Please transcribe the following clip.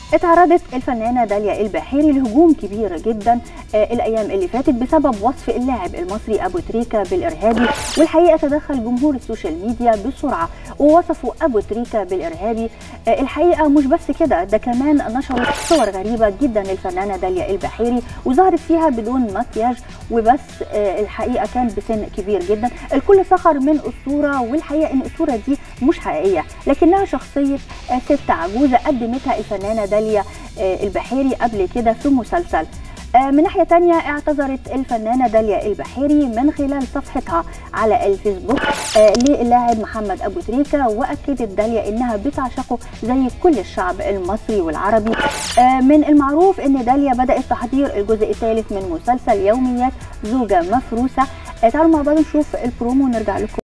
اتعرضت الفنانة داليا البحيري لهجوم كبير جدا آه، الأيام اللي فاتت بسبب وصف اللاعب المصري أبو تريكة بالإرهابي والحقيقة تدخل جمهور السوشيال ميديا بسرعة ووصفوا أبو تريكة بالإرهابي آه، الحقيقة مش بس كده ده كمان نشروا صور غريبة جدا للفنانة داليا البحيري وظهرت فيها بدون مكياج وبس آه، الحقيقة كان بسن كبير جدا الكل سخر من أسطورة والحقيقة إن الأسطورة دي مش حقيقية لكنها شخصية آه، ست عجوزة قدمتها الفنانة داليا آه، البحيري قبل كده في مسلسل آه، من ناحية تانية اعتذرت الفنانة داليا البحيري من خلال صفحتها على الفيسبوك آه، للاعب محمد أبو تريكة وأكدت داليا إنها بتعشقه زي كل الشعب المصري والعربي آه، من المعروف إن داليا بدأت تحضير الجزء الثالث من مسلسل يوميات زوجة مفروسة آه، تعالوا مع بعض نشوف البرومو ونرجع لكم